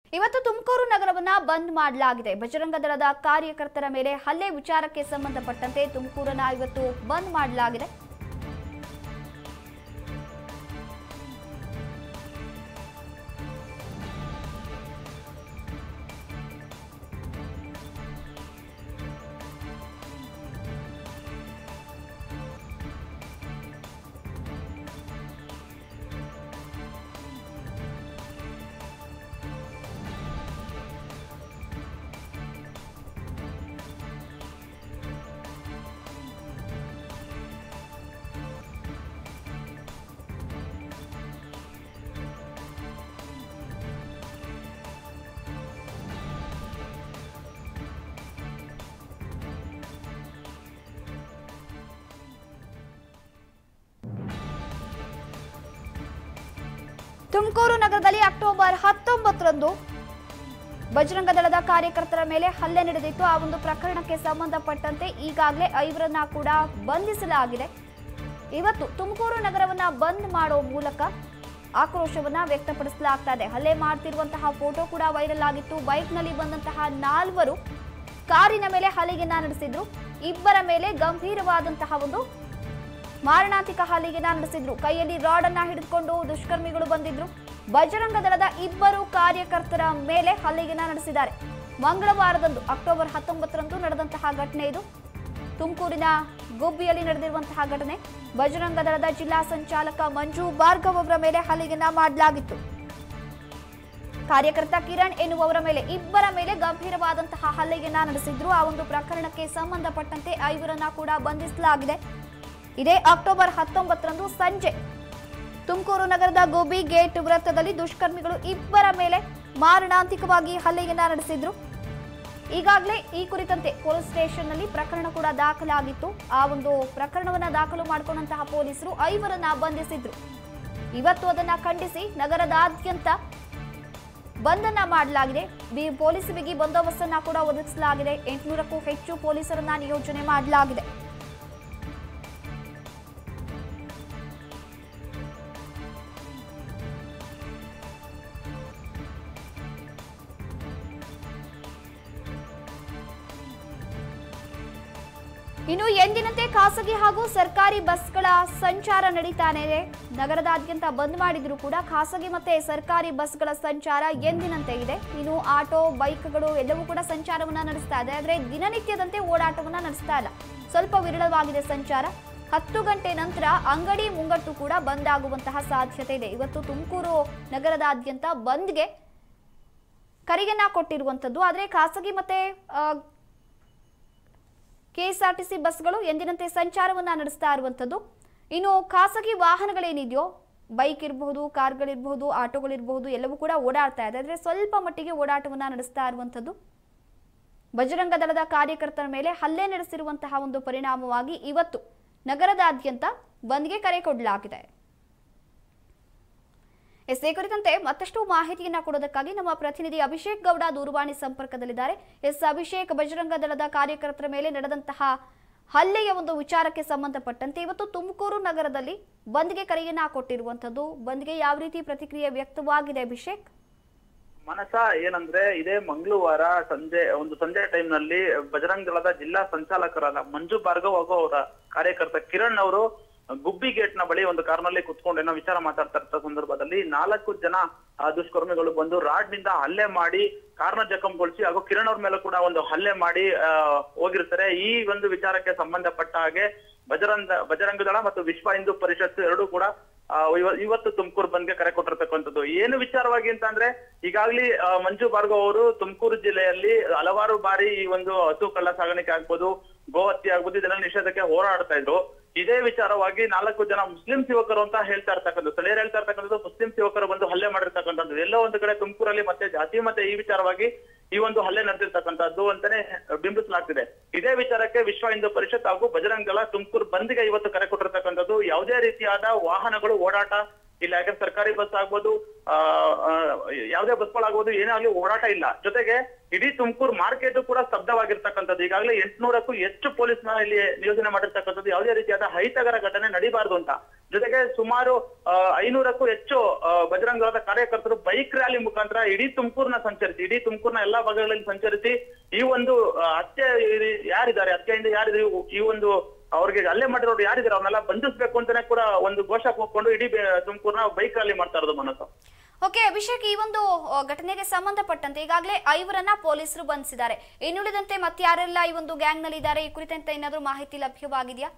ಇವತ್ತು ತುಮಕೂರು ನಗರವನ್ನ ಬಂದ್ ಮಾಡಲಾಗಿದೆ ಬಜರಂಗ ದಳದ ಕಾರ್ಯಕರ್ತರ ಮೇಲೆ ಹಲ್ಲೆ ವಿಚಾರಕ್ಕೆ ಸಂಬಂಧಪಟ್ಟಂತೆ ತುಮಕೂರನ್ನ ಇವತ್ತು ಬಂದ್ ಮಾಡಲಾಗಿದೆ ತುಮಕೂರು ನಗರದಲ್ಲಿ ಅಕ್ಟೋಬರ್ ಹತ್ತೊಂಬತ್ತರಂದು ಬಜರಂಗ ದಳದ ಕಾರ್ಯಕರ್ತರ ಮೇಲೆ ಹಲ್ಲೆ ನಡೆದಿತ್ತು ಆ ಒಂದು ಪ್ರಕರಣಕ್ಕೆ ಸಂಬಂಧಪಟ್ಟಂತೆ ಈಗಾಗಲೇ ಐವರನ್ನ ಕೂಡ ಬಂಧಿಸಲಾಗಿದೆ ಇವತ್ತು ತುಮಕೂರು ನಗರವನ್ನ ಬಂದ್ ಮಾಡೋ ಮೂಲಕ ಆಕ್ರೋಶವನ್ನ ವ್ಯಕ್ತಪಡಿಸಲಾಗ್ತಾ ಇದೆ ಹಲ್ಲೆ ಮಾಡ್ತಿರುವಂತಹ ಫೋಟೋ ಕೂಡ ವೈರಲ್ ಆಗಿತ್ತು ಬೈಕ್ನಲ್ಲಿ ಬಂದಂತಹ ನಾಲ್ವರು ಕಾರಿನ ಮೇಲೆ ಹಲ್ಲೆಯನ್ನ ನಡೆಸಿದ್ರು ಇಬ್ಬರ ಮೇಲೆ ಗಂಭೀರವಾದಂತಹ ಒಂದು ಮಾರಣಾಂತಿಕ ಹಲ್ಲೆಯನ್ನ ನಡೆಸಿದ್ರು ಕೈಯಲ್ಲಿ ರಾಡ್ ಅನ್ನ ಹಿಡಿದುಕೊಂಡು ದುಷ್ಕರ್ಮಿಗಳು ಬಂದಿದ್ರು ಬಜರಂಗ ದಳದ ಇಬ್ಬರು ಕಾರ್ಯಕರ್ತರ ಮೇಲೆ ಹಲ್ಲೆಯನ್ನ ನಡೆಸಿದ್ದಾರೆ ಮಂಗಳವಾರದಂದು ಅಕ್ಟೋಬರ್ ಹತ್ತೊಂಬತ್ತರಂದು ನಡೆದಂತಹ ಘಟನೆ ಇದು ತುಮಕೂರಿನ ಗುಬ್ಬಿಯಲ್ಲಿ ನಡೆದಿರುವಂತಹ ಘಟನೆ ಬಜರಂಗ ದಳದ ಜಿಲ್ಲಾ ಸಂಚಾಲಕ ಮಂಜು ಭಾರ್ಗವ್ ಅವರ ಮೇಲೆ ಹಲ್ಲೆಯನ್ನ ಮಾಡಲಾಗಿತ್ತು ಕಾರ್ಯಕರ್ತ ಕಿರಣ್ ಎನ್ನುವವರ ಮೇಲೆ ಇಬ್ಬರ ಮೇಲೆ ಗಂಭೀರವಾದಂತಹ ಹಲ್ಲೆಯನ್ನ ನಡೆಸಿದ್ರು ಆ ಒಂದು ಪ್ರಕರಣಕ್ಕೆ ಸಂಬಂಧಪಟ್ಟಂತೆ ಐವರನ್ನ ಕೂಡ ಬಂಧಿಸಲಾಗಿದೆ ಇದೇ ಅಕ್ಟೋಬರ್ ಹತ್ತೊಂಬತ್ತರಂದು ಸಂಜೆ ತುಮಕೂರು ನಗರದ ಗೋಬಿ ಗೇಟ್ ವೃತ್ತದಲ್ಲಿ ದುಷ್ಕರ್ಮಿಗಳು ಇಬ್ಬರ ಮೇಲೆ ಮಾರಣಾಂತಿಕವಾಗಿ ಹಲ್ಲೆಯನ್ನ ನಡೆಸಿದ್ರು ಈಗಾಗಲೇ ಈ ಕುರಿತಂತೆ ಪೊಲೀಸ್ ಸ್ಟೇಷನ್ನಲ್ಲಿ ಪ್ರಕರಣ ಕೂಡ ದಾಖಲಾಗಿತ್ತು ಆ ಒಂದು ಪ್ರಕರಣವನ್ನ ದಾಖಲು ಮಾಡಿಕೊಂಡಂತಹ ಪೊಲೀಸರು ಐವರನ್ನ ಬಂಧಿಸಿದ್ರು ಇವತ್ತು ಅದನ್ನ ಖಂಡಿಸಿ ನಗರದಾದ್ಯಂತ ಬಂಧನ ಮಾಡಲಾಗಿದೆ ಬಿ- ಪೊಲೀಸ್ ಬಿಗಿ ಬಂದೋಬಸ್ತನ್ನ ಕೂಡ ಒದಗಿಸಲಾಗಿದೆ ಎಂಟುನೂರಕ್ಕೂ ಹೆಚ್ಚು ಪೊಲೀಸರನ್ನ ನಿಯೋಜನೆ ಮಾಡಲಾಗಿದೆ ಇನ್ನು ಎಂದಿನಂತೆ ಖಾಸಗಿ ಹಾಗೂ ಸರ್ಕಾರಿ ಬಸ್ಗಳ ಸಂಚಾರ ನಡೀತಾನೆ ಇದೆ ನಗರದಾದ್ಯಂತ ಬಂದ್ ಮಾಡಿದ್ರು ಕೂಡ ಖಾಸಗಿ ಮತ್ತೆ ಸರ್ಕಾರಿ ಬಸ್ಗಳ ಸಂಚಾರ ಎಂದಿನಂತೆ ಇದೆ ಇನ್ನು ಆಟೋ ಬೈಕ್ಗಳು ಎಲ್ಲವೂ ಕೂಡ ಸಂಚಾರವನ್ನ ನಡೆಸ್ತಾ ಇದೆ ಆದ್ರೆ ದಿನನಿತ್ಯದಂತೆ ಓಡಾಟವನ್ನ ನಡೆಸ್ತಾ ಇಲ್ಲ ಸ್ವಲ್ಪ ವಿರಳವಾಗಿದೆ ಸಂಚಾರ ಹತ್ತು ಗಂಟೆ ನಂತರ ಅಂಗಡಿ ಮುಂಗಟ್ಟು ಕೂಡ ಬಂದ್ ಆಗುವಂತಹ ಸಾಧ್ಯತೆ ಇದೆ ಇವತ್ತು ತುಮಕೂರು ನಗರದಾದ್ಯಂತ ಬಂದ್ಗೆ ಕರೆಯನ್ನ ಕೊಟ್ಟಿರುವಂತದ್ದು ಆದ್ರೆ ಖಾಸಗಿ ಮತ್ತೆ ಆ, ಕೆಎಸ್ಆರ್ಟಿಸಿ ಬಸ್ಗಳು ಎಂದಿನಂತೆ ಸಂಚಾರವನ್ನ ನಡೆಸ್ತಾ ಇರುವಂಥದ್ದು ಇನ್ನು ಖಾಸಗಿ ವಾಹನಗಳೇನಿದೆಯೋ ಬೈಕ್ ಇರಬಹುದು ಕಾರ್ಗಳಿರಬಹುದು ಆಟೋಗಳಿರಬಹುದು ಎಲ್ಲವೂ ಕೂಡ ಓಡಾಡ್ತಾ ಇದೆ ಆದರೆ ಸ್ವಲ್ಪ ಮಟ್ಟಿಗೆ ಓಡಾಟವನ್ನ ನಡೆಸ್ತಾ ಇರುವಂಥದ್ದು ಬಜರಂಗ ದಳದ ಕಾರ್ಯಕರ್ತರ ಮೇಲೆ ಹಲ್ಲೆ ನಡೆಸಿರುವಂತಹ ಒಂದು ಪರಿಣಾಮವಾಗಿ ಇವತ್ತು ನಗರದಾದ್ಯಂತ ಬಂದ್ಗೆ ಕರೆ ಕೊಡಲಾಗಿದೆ ಎಸ್ ಈ ಕುರಿತಂತೆ ಮತ್ತಷ್ಟು ಮಾಹಿತಿಯನ್ನ ಕೊಡೋದಕ್ಕಾಗಿ ನಮ್ಮ ಪ್ರತಿನಿಧಿ ಅಭಿಷೇಕ್ ಗೌಡ ದೂರವಾಣಿ ಸಂಪರ್ಕದಲ್ಲಿದ್ದಾರೆ ಎಸ್ ಅಭಿಷೇಕ್ ಬಜರಂಗ ದಳದ ಕಾರ್ಯಕರ್ತರ ಮೇಲೆ ನಡೆದಂತಹ ಹಲ್ಲೆಯ ಒಂದು ವಿಚಾರಕ್ಕೆ ಸಂಬಂಧಪಟ್ಟಂತೆ ಇವತ್ತು ತುಮಕೂರು ನಗರದಲ್ಲಿ ಬಂದ್ಗೆ ಕರೆಯನ್ನ ಕೊಟ್ಟಿರುವಂತದ್ದು ಬಂದ್ಗೆ ಯಾವ ರೀತಿ ಪ್ರತಿಕ್ರಿಯೆ ವ್ಯಕ್ತವಾಗಿದೆ ಅಭಿಷೇಕ್ ಮನಸ ಏನಂದ್ರೆ ಇದೇ ಮಂಗಳವಾರ ಸಂಜೆ ಒಂದು ಸಂಜೆ ಟೈಮ್ ನಲ್ಲಿ ಬಜರಂಗ ದಳದ ಜಿಲ್ಲಾ ಸಂಚಾಲಕರಾದ ಮಂಜು ಭಾರ್ಗವ್ ಹಾಗೂ ಅವರ ಕಾರ್ಯಕರ್ತ ಕಿರಣ್ ಅವರು ಗುಬ್ಬಿ ಗೇಟ್ ನ ಬಳಿ ಒಂದು ಕಾರ್ನಲ್ಲಿ ಕುತ್ಕೊಂಡು ಏನೋ ವಿಚಾರ ಮಾತಾಡ್ತಾ ಇರ್ತ ಸಂದರ್ಭದಲ್ಲಿ ನಾಲ್ಕು ಜನ ಆ, ದುಷ್ಕರ್ಮಿಗಳು ಬಂದು ರಾಡ್ ನಿಂದ ಹಲ್ಲೆ ಮಾಡಿ ಕಾರ್ನ ಜಖಂಗೊಳಿಸಿ ಹಾಗೂ ಕಿರಣ್ ಅವ್ರ ಮೇಲೂ ಕೂಡ ಒಂದು ಹಲ್ಲೆ ಮಾಡಿ ಆ, ಹೋಗಿರ್ತಾರೆ ಈ ಒಂದು ವಿಚಾರಕ್ಕೆ ಸಂಬಂಧಪಟ್ಟ ಹಾಗೆ ಬಜರಂಗ ಬಜರಂಗ ದಳ ಮತ್ತು ವಿಶ್ವ ಹಿಂದೂ ಪರಿಷತ್ ಎರಡೂ ಕೂಡ ಆ, ಇವ- ಇವತ್ತು ತುಮಕೂರು ಬಂದ್ಗೆ ಕರೆ ಕೊಟ್ಟಿರ್ತಕ್ಕಂಥದ್ದು ಏನು ವಿಚಾರವಾಗಿ ಅಂತ ಅಂದ್ರೆ ಈಗಾಗ್ಲೇ ಆ, ಮಂಜು ಭಾರ್ಗವ್ ಅವರು ತುಮಕೂರು ಜಿಲ್ಲೆಯಲ್ಲಿ ಹಲವಾರು ಬಾರಿ ಈ ಒಂದು ಹಸು ಕಳ್ಳ ಸಾಗಾಣಿಕೆ ಆಗ್ಬೋದು ಗೋಹತ್ಯೆ ಆಗ್ಬೋದು ಇದೆಲ್ಲ ನಿಷೇಧಕ್ಕೆ ಹೋರಾಡ್ತಾ ಇದ್ರು ಇದೇ ವಿಚಾರವಾಗಿ ನಾಲ್ಕು ಜನ ಮುಸ್ಲಿಂ ಯುವಕರು ಅಂತ ಹೇಳ್ತಾ ಇರ್ತಕ್ಕಂಥದ್ದು ಸ್ಥಳೀಯರು ಹೇಳ್ತಾ ಇರ್ತಕ್ಕಂಥದ್ದು ಮುಸ್ಲಿಂ ಯುವಕರು ಬಂದು ಹಲ್ಲೆ ಮಾಡಿರ್ತಕ್ಕಂಥದ್ದು ಎಲ್ಲೋ ಒಂದು ಕಡೆ ತುಮಕೂರಲ್ಲಿ ಮತ್ತೆ ಜಾತಿ ಮತ್ತೆ ಈ ವಿಚಾರವಾಗಿ ಈ ಒಂದು ಹಲ್ಲೆ ನಡೆದಿರ್ತಕ್ಕಂಥದ್ದು ಅಂತಾನೆ ಬಿಂಬಿಸಲಾಗ್ತಿದೆ ಇದೇ ವಿಚಾರಕ್ಕೆ ವಿಶ್ವ ಹಿಂದೂ ಪರಿಷತ್ ಹಾಗೂ ಬಜರಂಗ ದಳ ತುಮಕೂರು ಬಂದ್ಗೆ ಇವತ್ತು ಕರೆ ಕೊಟ್ಟಿರ್ತಕ್ಕಂಥದ್ದು ಯಾವುದೇ ರೀತಿಯಾದ ವಾಹನಗಳು ಓಡಾಟ ಇಲ್ಲ ಯಾಕಂದ್ರೆ ಸರ್ಕಾರಿ ಬಸ್ ಆಗ್ಬೋದು ಆ, ಆ, ಯಾವುದೇ ಯಾವುದೇ ಬಸ್ಗಳಾಗ್ಬೋದು ಏನೇ ಆಗ್ಲಿ ಓಡಾಟ ಇಲ್ಲ ಜೊತೆಗೆ ಇಡೀ ತುಮಕೂರು ಮಾರ್ಕೆಟ್ ಕೂಡ ಸ್ತಬ್ಧವಾಗಿರ್ತಕ್ಕಂಥದ್ದು ಈಗಾಗಲೇ ಎಂಟ್ನೂರಕ್ಕೂ ಹೆಚ್ಚು ಪೊಲೀಸ್ನ ಇಲ್ಲಿ ನಿಯೋಜನೆ ಮಾಡಿರ್ತಕ್ಕಂಥದ್ದು ಯಾವುದೇ ರೀತಿಯಾದ ಅಹಿತಕರ ಘಟನೆ ನಡಿಬಾರ್ದು ಅಂತ ಜೊತೆಗೆ ಸುಮಾರು ಆ, ಐನೂರಕ್ಕೂ ಹೆಚ್ಚು ಆ, ಬಜರಂಗ ದಳದ ಕಾರ್ಯಕರ್ತರು ಬೈಕ್ ರ್ಯಾಲಿ ಮುಖಾಂತರ ಇಡೀ ತುಮಕೂರ್ನ ಸಂಚರಿಸಿ ಇಡೀ ತುಮಕೂರ್ನ ಎಲ್ಲಾ ಭಾಗಗಳಲ್ಲಿ ಸಂಚರಿಸಿ ಈ ಒಂದು ಆ, ಹತ್ಯೆ ಇರಿ- ಯಾರಿದ್ದಾರೆ ಹತ್ಯೆಯಿಂದ ಯಾರಿದ್ದಾರೆ ಇವು- ಈ ಒಂದು ಅವ್ರಿಗೆ ಹಲ್ಲೆ ಮಾಡಿರೋರು ಯಾರಿದ್ದಾರೆ ಅವ್ರನ್ನೆಲ್ಲ ಬಂಧಿಸ್ಬೇಕು ಅಂತಾನೆ ಕೂಡ ಒಂದು ಘೋಷ ಕೂತ್ಕೊಂಡು ಇಡೀ ಬೆ- ತುಮಕೂರ್ನ ಬೈಕ್ ರ್ಯಾಲಿ ಮಾಡ್ತಾ ಇರೋದು ಮನಸ್ಸು ಓಕೆ ಅಭಿಷೇಕ್ ಈ ಒಂದು ಆ, ಘಟನೆಗೆ ಸಂಬಂಧಪಟ್ಟಂತೆ ಈಗಾಗಲೇ ಐವರನ್ನ ಪೊಲೀಸರು ಬಂಧಿಸಿದ್ದಾರೆ ಇನ್ನುಳಿದಂತೆ ಮತ್ತಾರೆಲ್ಲ ಈ ಒಂದು ಗ್ಯಾಂಗ್ ನಲ್ಲಿ ಇದ್ದಾರೆ ಈ ಕುರಿತಂತೆ ಏನಾದರೂ ಮಾಹಿತಿ ಲಭ್ಯವಾಗಿದೆಯಾ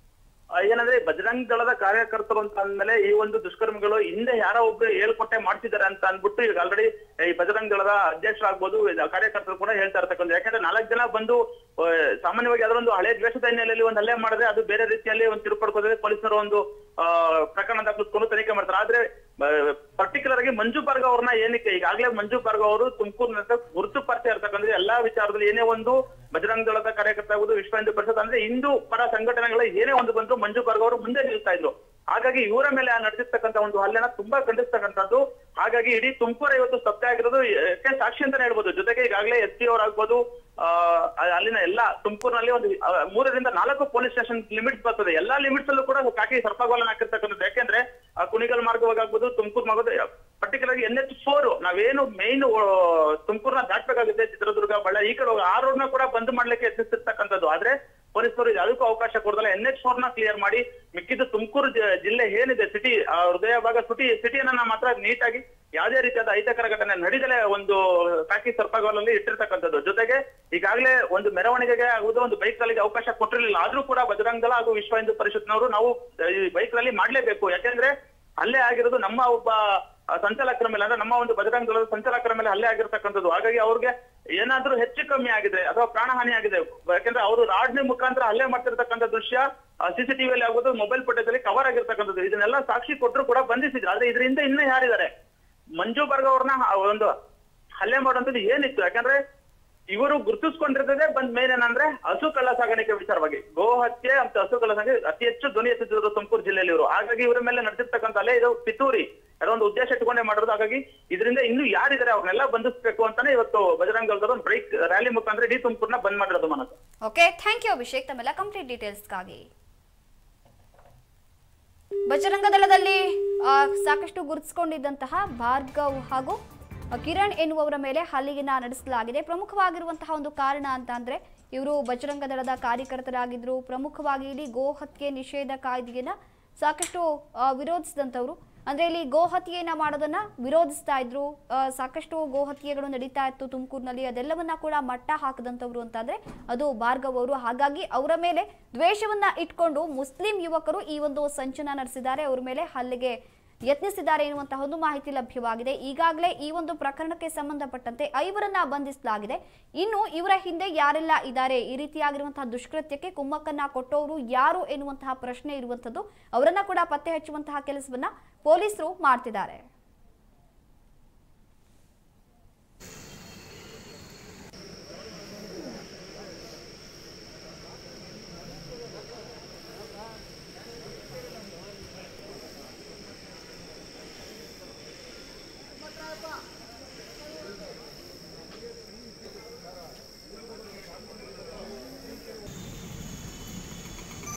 ಆ, ಏನಂದ್ರೆ ಬಜರಂಗ್ ದಳದ ಕಾರ್ಯಕರ್ತರು ಅಂತ ಅಂದ್ಮೇಲೆ ಈ ಒಂದು ದುಷ್ಕರ್ಮಿಗಳು ಹಿಂದೆ ಯಾರೋ ಒಬ್ರು ಹೇಳ್ಕೊಟ್ಟೆ ಮಾಡ್ತಿದ್ದಾರೆ ಅಂತ ಅಂದ್ಬಿಟ್ಟು ಈಗ ಆಲ್ರೆಡಿ ಈ ಬಜರಂಗ್ ದಳದ ಅಧ್ಯಕ್ಷರಾಗ್ಬೋದು ಇದು ಕಾರ್ಯಕರ್ತರು ಕೂಡ ಹೇಳ್ತಾ ಇರ್ತಕ್ಕಂಥ ಯಾಕಂದ್ರೆ ನಾಲ್ಕು ಜನ ಬಂದು ಆ, ಸಾಮಾನ್ಯವಾಗಿ ಯಾವ್ದೋ ಒಂದು ಹಳೆ ದ್ವೇಷದ ಹಿನ್ನೆಲೆಯಲ್ಲಿ ಒಂದು ಹಲ್ಲೆ ಮಾಡಿದ್ರೆ ಅದು ಬೇರೆ ರೀತಿಯಲ್ಲಿ ಒಂದು ತಿರುಪಡ್ಕೋದ್ರೆ ಪೊಲೀಸರು ಒಂದು ಆ, ಪ್ರಕರಣ ದಾಖಲಿಸ್ಕೊಂಡು ತನಿಖೆ ಮಾಡ್ತಾರೆ ಆದ್ರೆ ಪರ್ಟಿಕ್ಯುಲರ್ ಆಗಿ ಮಂಜು ಭಾರ್ಗವ್ ಅವ್ರನ್ನ ಏನಕ್ಕೆ ಈಗಾಗಲೇ ಮಂಜು ಭಾರ್ಗವ್ ಅವರು ತುಮಕೂರಿನ ಗುರುತುಪಡಿಸಿ ಇರ್ತಕ್ಕಂಥ ಎಲ್ಲಾ ವಿಚಾರದಲ್ಲಿ ಏನೇ ಒಂದು ಬಜರಂಗ ದಳದ ಕಾರ್ಯಕರ್ತ ಆಗುದು ವಿಶ್ವ ಹಿಂದೂ ಪರಿಷತ್ ಅಂದ್ರೆ ಹಿಂದೂ ಪರ ಸಂಘಟನೆಗಳ ಏನೇ ಒಂದು ಬಂದ್ರು ಮಂಜು ಭಾರ್ಗವ್ ಅವರು ಮುಂದೆ ನಿಲ್ತಾ ಇದ್ರು ಹಾಗಾಗಿ ಇವರ ಮೇಲೆ ನಡೆದಿರ್ತಕ್ಕಂಥ ಒಂದು ಹಲ್ಲೆನ ತುಂಬಾ ಖಂಡಿಸ್ತಕ್ಕಂಥದ್ದು ಹಾಗಾಗಿ ಇಡೀ ತುಮಕೂರು ಇವತ್ತು ಸ್ತಬ್ಧ ಆಗಿರೋದು ಯಾಕೆ ಸಾಕ್ಷಿ ಅಂತಾನೆ ಹೇಳ್ಬೋದು ಜೊತೆಗೆ ಈಗಾಗಲೇ ಎಸ್ ಪಿ ಅವರಾಗ್ಬೋದು ಆ ಅಲ್ಲಿನ ಎಲ್ಲ ತುಮಕೂರಿನಲ್ಲಿ ಒಂದು ಆ, ಮೂರರಿಂದ ನಾಲ್ಕು ಪೊಲೀಸ್ ಸ್ಟೇಷನ್ ಲಿಮಿಟ್ಸ್ ಬರ್ತದೆ ಎಲ್ಲಾ ಲಿಮಿಟ್ಸ್ ಅಲ್ಲೂ ಕೂಡ ಕಾಕಿ ಸರ್ಪಗೋಲನ್ ಹಾಕಿರ್ತಕ್ಕಂಥದ್ದು ಯಾಕೆಂದ್ರೆ ಆ ಕುಣಿಗಲ್ ಮಾರ್ಗವಾಗ್ಬೋದು ತುಮಕೂರು ಮಾರ್ಗದ ಪರ್ಟಿಕ್ಯುಲರ್ ಎನ್ ಎಚ್ ಫೋರ್ ನಾವೇನು ಮೇನ್ ತುಮಕೂರ್ನ ದಾಟ್ಬೇಕಾಗುತ್ತೆ ಚಿತ್ರದುರ್ಗ ಬಳ್ಳಾರಿ ಈ ಕಡೆ ಹೋಗಿ ಆ ರೋಡ್ ನ ಕೂಡ ಬಂದ್ ಮಾಡ್ಲಿಕ್ಕೆ ಯತ್ನಿಸ್ತಿರ್ತಕ್ಕಂಥದ್ದು ಆದ್ರೆ ಪೊಲೀಸರು ಅದಕ್ಕೂ ಅವಕಾಶ ಕೊಡದಲ್ಲ ಎನ್ ಎಚ್ ಫೋರ್ ನ ಕ್ಲಿಯರ್ ಮಾಡಿ ಮಿಕ್ಕಿದ್ದು ತುಮಕೂರು ಜ- ಜಿಲ್ಲೆ ಏನಿದೆ ಸಿಟಿ ಹೃದಯ ಭಾಗ ಸಿಟಿ ಸಿಟಿಯನ್ನ ಮಾತ್ರ ನೀಟಾಗಿ ಯಾವುದೇ ರೀತಿಯಾದ ಅಹಿತಕರ ಘಟನೆ ನಡೀದಲೇ ಒಂದು ಪ್ಯಾಕಿ ಸರ್ಪಗೋಲಲ್ಲಿ ಇಟ್ಟಿರ್ತಕ್ಕಂಥದ್ದು ಜೊತೆಗೆ ಈಗಾಗಲೇ ಒಂದು ಮೆರವಣಿಗೆಗೆ ಆಗುವುದು ಒಂದು ಬೈಕ್ ರ್ಯಾಲಿಗೆ ಅವಕಾಶ ಕೊಟ್ಟಿರಲಿಲ್ಲ ಆದ್ರೂ ಕೂಡ ಬಜರಂಗ ದಳ ಹಾಗೂ ವಿಶ್ವ ಹಿಂದೂ ಪರಿಷತ್ನವರು ನಾವು ಈ ಬೈಕ್ ರ್ಯಾಲಿ ಮಾಡ್ಲೇಬೇಕು ಯಾಕೆಂದ್ರೆ ಅಲ್ಲೇ ಆಗಿರೋದು ನಮ್ಮ ಒಬ್ಬ ಆ, ಸಂಚಾಲಕರ ಮೇಲೆ ಅಂದ್ರೆ ನಮ್ಮ ಒಂದು ಬಜರಂಗ ದಳದ ಸಂಚಾಲಕರ ಮೇಲೆ ಹಲ್ಲೆ ಆಗಿರ್ತಕ್ಕಂಥದ್ದು ಹಾಗಾಗಿ ಅವ್ರಿಗೆ ಏನಾದ್ರೂ ಹೆಚ್ಚು ಕಮ್ಮಿ ಆಗಿದೆ ಅಥವಾ ಪ್ರಾಣಹಾನಿ ಆಗಿದೆ ಯಾಕಂದ್ರೆ ಅವರು ರಾಡ್ನಿ ಮುಖಾಂತರ ಹಲ್ಲೆ ಮಾಡ್ತಿರ್ತಕ್ಕಂಥ ದೃಶ್ಯ ಸಿಸಿಟಿವಿಯಲ್ಲಿ ಆಗೋದು ಮೊಬೈಲ್ ಫೋಟೋದಲ್ಲಿ ಕವರ್ ಆಗಿರ್ತಕ್ಕಂಥದ್ದು ಇದನ್ನೆಲ್ಲ ಸಾಕ್ಷಿ ಕೊಟ್ಟರು ಕೂಡ ಬಂಧಿಸಿದ್ರು ಆದ್ರೆ ಇದರಿಂದ ಇನ್ನೂ ಯಾರಿದ್ದಾರೆ ಮಂಜು ಬರ್ಗ ಅವ್ರನ್ನ ಒಂದು ಹಲ್ಲೆ ಮಾಡುವಂತದ್ದು ಏನಿತ್ತು ಯಾಕಂದ್ರೆ ಇವರು ಗುರುತಿಸ್ಕೊಂಡಿರ್ತದೆ ಬಂದ್ ಮೇಲೆ ಏನಂದ್ರೆ ಹಸು ಕಳ್ಳ ಸಾಗಾಣಿಕೆ ವಿಚಾರವಾಗಿ ಗೋ ಹತ್ಯೆ ಅಂತ ಹಸು ಕಳ್ಳ ಸಾಗಾಣಿಕೆ ಅತಿ ಹೆಚ್ಚು ಧ್ವನಿ ಎತ್ತಿದ್ರು ತುಮಕೂರು ಜಿಲ್ಲೆಯಲ್ಲಿ ಇವರು ಹಾಗಾಗಿ ಇವರ ಮೇಲೆ ನಡೆದಿರ್ತಕ್ಕಂಥ ಅಲ್ಲೇ ಇದು ಪಿತೂರಿ ಅದೋ ಒಂದು ಉದ್ದೇಶ ಇಟ್ಕೊಂಡೇ ಮಾಡಿರೋದು ಹಾಗಾಗಿ ಇದರಿಂದ ಇನ್ನು ಯಾರಿದ್ದಾರೆ ಅವ್ರನ್ನೆಲ್ಲ ಬಂಧಿಸ್ಬೇಕು ಅಂತಾನೆ ಇವತ್ತು ಬಜರಂಗ ದಳದವರು ಒಂದು ಬ್ರೈಕ್ ರ್ಯಾಲಿ ಮುಖಾಂತರ ಇಡೀ ತುಮಕೂರ್ನ ಬಂದ್ ಮಾಡಿರೋದು ಮನಸ್ಸು ಓಕೆ ಥ್ಯಾಂಕ್ ಯು ಅಭಿಷೇಕ್ ತಮ್ಮೆಲ್ಲ ಕಂಪ್ಲೀಟ್ ಡೀಟೇಲ್ಸ್ಗಾಗಿ ಬಜರಂಗ ದಳದಲ್ಲಿ ಆ, ಸಾಕಷ್ಟು ಗುರುತಿಸಿಕೊಂಡಿದ್ದಂತಹ ಭಾರ್ಗವ್ ಹಾಗೂ ಆ, ಕಿರಣ್ ಎನ್ನುವವರ ಮೇಲೆ ಹಲ್ಲೆಯನ್ನ ನಡೆಸಲಾಗಿದೆ ಪ್ರಮುಖವಾಗಿರುವಂತಹ ಒಂದು ಕಾರಣ ಅಂತ ಅಂದ್ರೆ ಇವರು ಬಜರಂಗ ದಳದ ಕಾರ್ಯಕರ್ತರಾಗಿದ್ರು ಪ್ರಮುಖವಾಗಿ ಇಲ್ಲಿ ಗೋ ಹತ್ಯೆ ನಿಷೇಧ ಕಾಯ್ದೆಯನ್ನ ಸಾಕಷ್ಟು ಆ, ವಿರೋಧಿಸಿದಂಥವ್ರು ಅಂದ್ರೆ ಇಲ್ಲಿ ಗೋ ಹತ್ಯೆಯನ್ನ ಮಾಡೋದನ್ನ ವಿರೋಧಿಸ್ತಾ ಇದ್ರು ಆ, ಸಾಕಷ್ಟು ಗೋ ಹತ್ಯೆಗಳು ನಡೀತಾ ಇತ್ತು ತುಮಕೂರಿನಲ್ಲಿ ಅದೆಲ್ಲವನ್ನ ಕೂಡ ಮಟ್ಟ ಹಾಕದಂತವ್ರು ಅಂತಂದ್ರೆ ಅದು ಭಾರ್ಗವ್ ಅವರು ಹಾಗಾಗಿ ಅವರ ಮೇಲೆ ದ್ವೇಷವನ್ನ ಇಟ್ಕೊಂಡು ಮುಸ್ಲಿಂ ಯುವಕರು ಈ ಒಂದು ಸಂಚನ ನಡೆಸಿದ್ದಾರೆ ಅವ್ರ ಮೇಲೆ ಹಲ್ಲೆಗೆ ಯತ್ನಿಸಿದ್ದಾರೆ ಎನ್ನುವಂತಹ ಒಂದು ಮಾಹಿತಿ ಲಭ್ಯವಾಗಿದೆ ಈಗಾಗಲೇ ಈ ಒಂದು ಪ್ರಕರಣಕ್ಕೆ ಸಂಬಂಧಪಟ್ಟಂತೆ ಐವರನ್ನ ಬಂಧಿಸಲಾಗಿದೆ ಇನ್ನು ಇವರ ಹಿಂದೆ ಯಾರೆಲ್ಲ ಇದ್ದಾರೆ ಈ ರೀತಿಯಾಗಿರುವಂತಹ ದುಷ್ಕೃತ್ಯಕ್ಕೆ ಕುಮ್ಮಕ್ಕನ್ನ ಕೊಟ್ಟವರು ಯಾರು ಎನ್ನುವಂತಹ ಪ್ರಶ್ನೆ ಇರುವಂತದ್ದು ಅವರನ್ನ ಕೂಡ ಪತ್ತೆ ಹಚ್ಚುವಂತಹ ಕೆಲಸವನ್ನ ಪೊಲೀಸರು ಮಾಡ್ತಿದ್ದಾರೆ